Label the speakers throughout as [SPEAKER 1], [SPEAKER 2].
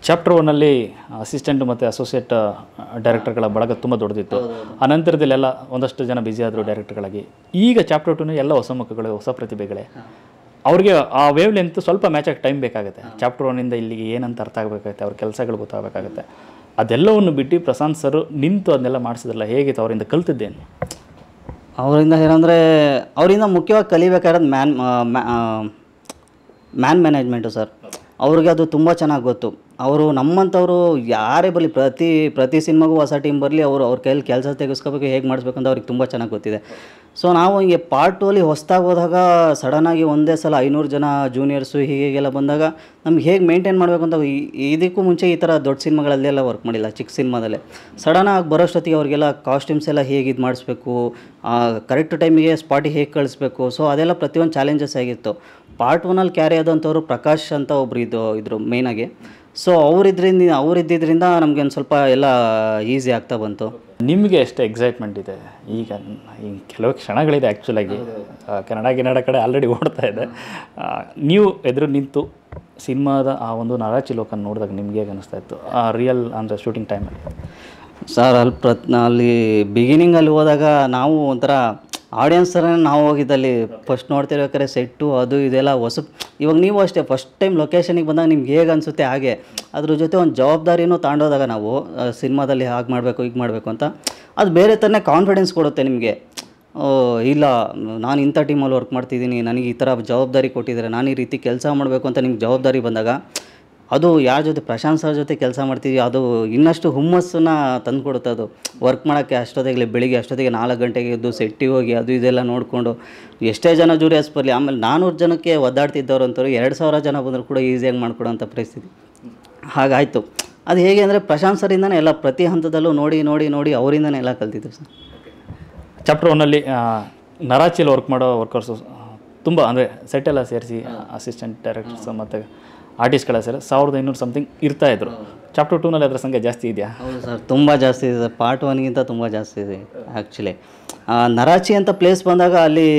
[SPEAKER 1] chapter ಒನ್ನಲ್ಲಿ assistant ಮತ್ತು associate ಡೈರೆಕ್ಟರ್ಗಳ ಬಳಗ ತುಂಬ ದೊಡ್ಡದಿತ್ತು ಆ ನಂತರದಲ್ಲೆಲ್ಲ ಒಂದಷ್ಟು ಜನ ಬ್ಯುಸಿ ಆದರು ಡೈರೆಕ್ಟರ್ಗಳಾಗಿ ಈಗ ಚಾಪ್ಟರ್ ಟೂನ ಎಲ್ಲ ಹೊಸ ಮುಖಗಳು ಹೊಸ ಪ್ರತಿಭೆಗಳೇ ಅವ್ರಿಗೆ ಆ ವೇವ್ ಲೆಂತ್ ಸ್ವಲ್ಪ ಮ್ಯಾಚ್ ಆಗಿ ಟೈಮ್ ಬೇಕಾಗುತ್ತೆ ಚಾಪ್ಟರ್ ಒನ್ನಿಂದ ಇಲ್ಲಿಗೆ ಏನಂತ ಅರ್ಥ ಆಗಬೇಕಾಗುತ್ತೆ ಅವ್ರ ಕೆಲಸಗಳು ಗೊತ್ತಾಗಬೇಕಾಗುತ್ತೆ ಅದೆಲ್ಲವನ್ನು ಬಿಟ್ಟು ಪ್ರಶಾಂತ್ ಸರ್ ನಿಂತು ಅದನ್ನೆಲ್ಲ ಮಾಡಿಸಿದ್ರಲ್ಲ ಹೇಗಿತ್ತು ಅವರಿಂದ ಕಲ್ತಿದ್ದೇನು
[SPEAKER 2] ಅವರಿಂದ ಏನಂದರೆ ಅವರಿಂದ ಮುಖ್ಯವಾಗಿ ಕಲಿಬೇಕಾಗಿರೋದು ಮ್ಯಾನ್ ಮ್ಯಾನ್ ಮ್ಯಾನೇಜ್ಮೆಂಟು ಸರ್ ಅವ್ರಿಗೆ ಅದು ತುಂಬ ಚೆನ್ನಾಗಿ ಗೊತ್ತು ಅವರು ನಮ್ಮಂಥವ್ರು ಯಾರೇ ಬರಲಿ ಪ್ರತಿ ಪ್ರತಿ ಸಿನಿಮಾಗೂ ಹೊಸ ಟೀಮ್ ಬರಲಿ ಅವರು ಅವ್ರ ಕೈಯಲ್ಲಿ ಕೆಲಸ ತೆಗೆಸ್ಕೋಬೇಕು ಹೇಗೆ ಮಾಡಿಸ್ಬೇಕು ಅಂತ ಅವ್ರಿಗೆ ತುಂಬ ಚೆನ್ನಾಗಿ ಗೊತ್ತಿದೆ ಸೊ ನಾವು ಹಿಂಗೆ ಪಾರ್ಟ್ ಟೂ ಅಲ್ಲಿ ಹೊಸ್ದಾಗಿ ಹೋದಾಗ ಸಡನ್ನಾಗಿ ಒಂದೇ ಸಲ ಐನೂರು ಜನ ಜೂನಿಯರ್ಸು ಹೀಗೆಲ್ಲ ಬಂದಾಗ ನಮ್ಗೆ ಹೇಗೆ ಮೇಂಟೈನ್ ಮಾಡಬೇಕು ಅಂತ ಈ- ಇದಕ್ಕೂ ಮುಂಚೆ ಈ ಥರ ದೊಡ್ಡ ಸಿನಿಮಾಗಳಲ್ಲೆಲ್ಲ ವರ್ಕ್ ಮಾಡಿಲ್ಲ ಚಿಕ್ಕ ಸಿನಿಮಾದಲ್ಲೇ ಸಡನ್ನಾಗಿ ಬರೋಷ್ಟೊತ್ತಿಗೆ ಅವ್ರಿಗೆಲ್ಲ ಕಾಸ್ಟ್ಯೂಮ್ಸ್ ಎಲ್ಲ ಹೇಗೆ ಇದು ಮಾಡಿಸ್ಬೇಕು ಕರೆಕ್ಟ್ ಟೈಮಿಗೆ ಸ್ಪಾಟಿಗೆ ಹೇಗೆ ಕಳಿಸ್ಬೇಕು ಸೊ ಅದೆಲ್ಲ ಪ್ರತಿಯೊಂದು ಚಾಲೆಂಜಸ್ ಆಗಿತ್ತು ಪಾರ್ಟ್ ಒನಲ್ಲಿ ಕ್ಯಾರಿ ಆದಂಥವ್ರು ಪ್ರಕಾಶ್ ಅಂತ ಒಬ್ರು ಇದು ಇದ್ರು ಮೇಯ್ನಾಗಿ ಸೊ ಅವರಿದ್ರಿಂದ ಅವರಿದ್ದಿದ್ದರಿಂದ ನಮಗೆ ಒಂದು ಸ್ವಲ್ಪ ಎಲ್ಲ ಈಸಿ ಆಗ್ತಾ ಬಂತು
[SPEAKER 1] ನಿಮಗೆ ಎಷ್ಟು ಎಕ್ಸೈಟ್ಮೆಂಟ್ ಇದೆ ಈಗ ಈ ಕೆಲವು ಕ್ಷಣಗಳಿದೆ ಆ್ಯಕ್ಚುಲಾಗಿ ಕನ್ನಡ ಗಿನ್ನಡ ಕಡೆ ಆಲ್ರೆಡಿ ಓಡ್ತಾ ಇದೆ ಆ, ನೀವು ಎದುರು ನಿಂತು ಸಿನಿಮಾದ ಆ ಒಂದು ನರಾಚಿ ಲೋಕನ ನೋಡಿದಾಗ ನಿಮ್ಗೆ ಹೇಗೆ ಅನಿಸ್ತಾ ಇತ್ತು ಆ ರಿಯಲ್ ಅಂದರೆ ಶೂಟಿಂಗ್ ಟೈಮಲ್ಲಿ
[SPEAKER 2] ಸರ್ ಅಲ್ಲಿ ಪ್ರತ್ ಅಲ್ಲಿ ಬಿಗಿನಿಂಗಲ್ಲಿ ಹೋದಾಗ ನಾವು ಒಂಥರ ಆಡಿಯನ್ಸ್ ಥರ ನಾವು ಹೋಗಿದ್ದಲ್ಲಿ ಫಸ್ಟ್ ನೋಡ್ತಿರ್ಬೇಕಾದ್ರೆ ಸೆಟ್ಟು ಅದು ಇದೆಲ್ಲ ಹೊಸ ಇವಾಗ ನೀವು ಅಷ್ಟೇ ಫಸ್ಟ್ ಟೈಮ್ ಲೊಕೇಶನಿಗೆ ಬಂದಾಗ ನಿಮ್ಗೆ ಹೇಗೆ ಅನಿಸುತ್ತೆ ಹಾಗೆ ಅದ್ರ ಜೊತೆ ಒಂದು ಜವಾಬ್ದಾರಿನೂ ತಗೊಂಡೋದಾಗ ನಾವು ಸಿನಿಮಾದಲ್ಲಿ ಹಾಗೆ ಮಾಡಬೇಕು ಹೀಗೆ ಮಾಡಬೇಕು ಅಂತ ಅದು ಬೇರೆ ಥರನೇ ಕಾನ್ಫಿಡೆನ್ಸ್ ಕೊಡುತ್ತೆ ನಿಮಗೆ ಓ, ಇಲ್ಲ ನಾನು ಇಂಥ ಟೀಮಲ್ಲಿ ವರ್ಕ್ ಮಾಡ್ತಿದ್ದೀನಿ ನನಗೆ ಈ ಥರ ಜವಾಬ್ದಾರಿ ಕೊಟ್ಟಿದ್ದಾರೆ ನಾನು ಈ ರೀತಿ ಕೆಲಸ ಮಾಡಬೇಕು ಅಂತ ನಿಮ್ಗೆ ಜವಾಬ್ದಾರಿ ಬಂದಾಗ ಅದು ಯಾರ ಜೊತೆ ಪ್ರಶಾಂತ್ ಸರ್ ಜೊತೆ ಕೆಲಸ ಮಾಡ್ತೀವಿ ಅದು ಇನ್ನಷ್ಟು ಹುಮ್ಮಸ್ಸನ್ನ ತಂದು ಕೊಡುತ್ತೆ ಅದು ವರ್ಕ್ ಮಾಡೋಕ್ಕೆ ಅಷ್ಟೊತ್ತಿಗೆ ಬೆಳಿಗ್ಗೆ ಅಷ್ಟೊತ್ತಿಗೆ ನಾಲ್ಕು ಗಂಟೆಗೆ ಎದ್ದು ಸೆಟ್ಟಿಗೆ ಹೋಗಿ ಅದು ಇದೆಲ್ಲ ನೋಡಿಕೊಂಡು ಎಷ್ಟೇ ಜನ ಜೂರಿಯರ್ಸ್ ಬರಲಿ ಆಮೇಲೆ ನಾನ್ನೂರು ಜನಕ್ಕೆ ಒದ್ದಾಡ್ತಿದ್ದವ್ರು ಅಂತವ್ರು ಎರಡು ಸಾವಿರ ಜನ ಬಂದರೂ ಕೂಡ ಈಸಿಯಾಗಿ ಮಾಡ್ಕೊಡೋಂಥ ಪರಿಸ್ಥಿತಿ ಹಾಗಾಯಿತು ಅದು ಹೇಗೆ ಅಂದರೆ ಪ್ರಶಾಂತ್ ಸರಿಂದನೇ ಎಲ್ಲ ಪ್ರತಿ ಹಂತದಲ್ಲೂ ನೋಡಿ ನೋಡಿ ನೋಡಿ ಅವರಿಂದನೇ ಎಲ್ಲ ಕಲ್ತಿದ್ದು ಸರ್
[SPEAKER 1] ಚಾಪ್ಟರ್ ಒನ್ನಲ್ಲಿ ನರಾಚಿಯಲ್ಲಿ ವರ್ಕ್ ಮಾಡೋ ವರ್ಕರ್ಸು ತುಂಬ ಅಂದರೆ ಸೆಟ್ಟೆಲ್ಲ ಸೇರಿಸಿ ಅಸಿಸ್ಟೆಂಟ್ ಡೈರೆಕ್ಟರ್ಸ್ ಮತ್ತು ಆರ್ಟಿಸ್ಟ್ಗಳ ಸೇರಿ ಸಾವಿರದ ಐನೂರು ಸಮಥಿಂಗ್ ಇರ್ತಾಯಿದ್ರು ಚಾಪ್ಟರ್ ಟೂನಲ್ಲಿ ಅದರ ಸಂಖ್ಯೆ ಜಾಸ್ತಿ ಇದೆಯಾ
[SPEAKER 2] ಹೌದು ಸರ್ ತುಂಬ ಜಾಸ್ತಿ ಇದೆ ಸರ್ ಪಾರ್ಟ್ ಒನ್ಗಿಂತ ತುಂಬ ಜಾಸ್ತಿ ಇದೆ ಆ್ಯಕ್ಚುಲಿ ನರಾಚಿ ಅಂತ ಪ್ಲೇಸ್ ಬಂದಾಗ ಅಲ್ಲಿ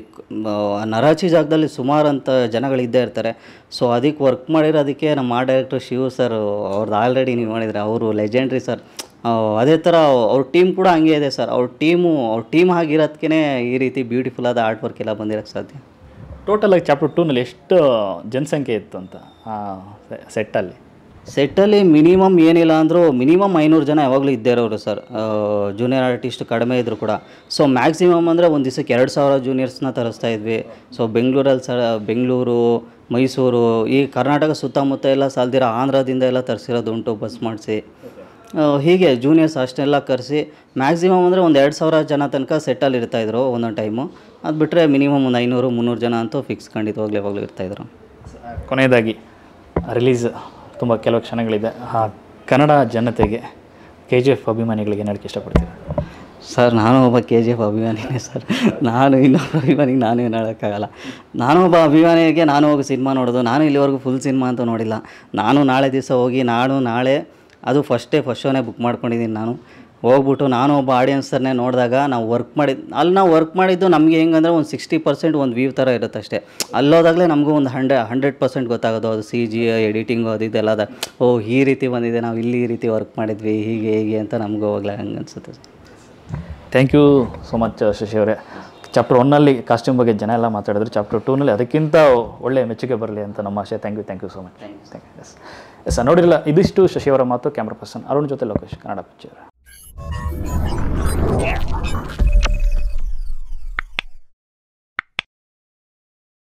[SPEAKER 2] ಆ, ನರಾಚಿ ಜಾಗದಲ್ಲಿ ಸುಮಾರು ಅಂತ ಜನಗಳಿದ್ದೇ ಇರ್ತಾರೆ ಸೊ ಅದಕ್ಕೆ ವರ್ಕ್ ಮಾಡಿರೋದಕ್ಕೆ ನಮ್ಮ ಆರ್ಟ್ ಡೈರೆಕ್ಟರ್ ಶಿವ ಸರ್ ಅವ್ರದ್ದು ಆಲ್ರೆಡಿ ನೀವು ಮಾಡಿದರೆ ಅವರು ಲೆಜೆಂಡ್ರಿ ಸರ್ ಅದೇ ಥರ ಅವ್ರ ಟೀಮ್ ಕೂಡ ಹಂಗೆ ಇದೆ ಸರ್ ಅವ್ರ ಟೀಮು ಅವ್ರ ಟೀಮ್ ಆಗಿರೋದಕ್ಕೆ ಈ ರೀತಿ ಬ್ಯೂಟಿಫುಲ್ ಆದ ಆರ್ಟ್ ವರ್ಕ್ ಎಲ್ಲ ಬಂದಿರೋಕ್ಕೆ ಸಾಧ್ಯ
[SPEAKER 1] ಟೋಟಲಾಗಿ ಚಾಪ್ಟರ್ ಟೂನಲ್ಲಿ ಎಷ್ಟು ಜನಸಂಖ್ಯೆ ಇತ್ತು ಅಂತ ಆ ಸೆಟ್ಟಲ್ಲಿ
[SPEAKER 2] ಸೆಟ್ಟಲ್ಲಿ ಮಿನಿಮಮ್ ಏನಿಲ್ಲ ಅಂದರೂ ಮಿನಿಮಮ್ ಐನೂರು ಜನ ಯಾವಾಗಲೂ ಇದ್ದೇ ಇರೋರು ಸರ್ ಜೂನಿಯರ್ ಆರ್ಟಿಸ್ಟ್ ಕಡಿಮೆ ಇದ್ದರು ಕೂಡ ಸೊ ಮ್ಯಾಕ್ಸಿಮಮ್ ಅಂದರೆ ಒಂದು ದಿವಸಕ್ಕೆ ಎರಡು ಸಾವಿರ ಜೂನಿಯರ್ಸ್ನ ತರಿಸ್ತಾ ಇದ್ವಿ ಸೊ ಬೆಂಗಳೂರಲ್ಲಿ ಸರ್ ಬೆಂಗಳೂರು ಮೈಸೂರು ಈ ಕರ್ನಾಟಕ ಸುತ್ತಮುತ್ತ ಎಲ್ಲ ಸಾಲ್ದಿರೋ ಆಂಧ್ರದಿಂದ ಎಲ್ಲ ತರಿಸಿರೋದು ಉಂಟು ಬಸ್ ಮಾಡಿಸಿ ಹೀಗೆ ಜೂನಿಯರ್ಸ್ ಅಷ್ಟೆಲ್ಲ ಕರೆಸಿ ಮ್ಯಾಕ್ಸಿಮಮ್ ಅಂದರೆ ಒಂದು ಎರಡು ಸಾವಿರ ಜನ ತನಕ ಸೆಟ್ಟಲ್ಲಿ ಇರ್ತಾಯಿದ್ರು ಒಂದೊಂದು ಟೈಮು ಅದು ಬಿಟ್ಟರೆ ಮಿನಿಮಮ್ ಒಂದು ಐನೂರು ಮುನ್ನೂರು ಜನ ಅಂತೂ ಫಿಕ್ಸ್ ಖಂಡಿತವಾಗ್ಲೂ ಯಾವಾಗಲೂ ಇರ್ತಾಯಿದ್ರು
[SPEAKER 1] ಕೊನೆಯದಾಗಿ ರಿಲೀಸ್ ತುಂಬ ಕೆಲವು ಕ್ಷಣಗಳಿದೆ ಆ ಕನ್ನಡ ಜನತೆಗೆ ಕೆ ಜಿ ಎಫ್ ಅಭಿಮಾನಿಗಳಿಗೆ ಏನು ಹೇಳಕ್ಕೆ ಇಷ್ಟಪಡ್ತೀರಾ
[SPEAKER 2] ಸರ್ ನಾನು ಒಬ್ಬ ಕೆ ಜಿ ಎಫ್ ಅಭಿಮಾನಿನೇ ಸರ್ ನಾನು ಇನ್ನೊಬ್ಬ ಅಭಿಮಾನಿಗೆ ನಾನು ಏನು ಹೇಳೋಕ್ಕಾಗಲ್ಲ ನಾನು ಒಬ್ಬ ಅಭಿಮಾನಿಗೆ ನಾನು ಹೋಗಿ ಸಿನಿಮಾ ನೋಡೋದು ನಾನು ಇಲ್ಲಿವರೆಗೂ ಫುಲ್ ಸಿನಿಮಾ ಅಂತ ನೋಡಿಲ್ಲ ನಾನು ನಾಳೆ ದಿವಸ ಹೋಗಿ ನಾನು ನಾಳೆ ಅದು ಫಸ್ಟೇ ಫಸ್ಟ್ ಶೋನೇ ಬುಕ್ ಮಾಡ್ಕೊಂಡಿದ್ದೀನಿ ನಾನು ಹೋಗ್ಬಿಟ್ಟು ನಾನು ಒಬ್ಬ ಆಡಿಯನ್ಸರ್ನೇ ನೋಡಿದಾಗ ನಾವು ವರ್ಕ್ ಮಾಡಿದ್ದು ಅಲ್ಲಿ ನಾವು ವರ್ಕ್ ಮಾಡಿದ್ದು ನಮಗೆ ಹೆಂಗಂದ್ರೆ ಒಂದು ಸಿಕ್ಸ್ಟಿ ಪರ್ಸೆಂಟ್ ಒಂದು ವ್ಯೂ ಥರ ಇರುತ್ತೆ ಅಷ್ಟೇ ಅಲ್ಲೋದಾಗಲೇ ನಮಗೂ ಒಂದು ಹಂಡ್ರೆ ಹಂಡ್ರೆಡ್ ಪರ್ಸೆಂಟ್ ಗೊತ್ತಾಗೋದು ಅದು ಸಿ ಜಿ ಎಡಿಟಿಂಗು ಅದು ಇದೆಲ್ಲ ಅದ ಓ ಈ ರೀತಿ ಬಂದಿದೆ ನಾವು ಇಲ್ಲಿ ಈ ರೀತಿ ವರ್ಕ್ ಮಾಡಿದ್ವಿ ಹೀಗೆ ಹೀಗೆ ಅಂತ ನಮಗೂ ಹೋಗ್ಲೇ ಹಂಗೆ ಅನಿಸುತ್ತೆ
[SPEAKER 1] thank you so much Shashi ಅವರೇ ಚಾಪ್ಟರ್ ಒನ್ನಲ್ಲಿ ಕಾಸ್ಟ್ಯೂಮ್ ಬಗ್ಗೆ ಜನ ಎಲ್ಲ ಮಾತಾಡಿದ್ರು ಚಾಪ್ಟರ್ ಟೂನಲ್ಲಿ ಅದಕ್ಕಿಂತ ಒಳ್ಳೆ ಮೆಚ್ಚುಗೆ ಬರಲಿ ಅಂತ ನಮ್ಮ ಆಶೆ thank you thank you so much thank you ಎಸ್ ಎಸ್ ನೋಡಿರಲ್ಲ ಇದಿಷ್ಟು ಶಶಿ ಅವರ ಮಾತು ಕ್ಯಾಮ್ರಾ ಪರ್ಸನ್ ಅರುಣ್ ಜೊತೆ ಲೋಕೇಶ್ ಕನ್ನಡ ಪಿಕ್ಚರ್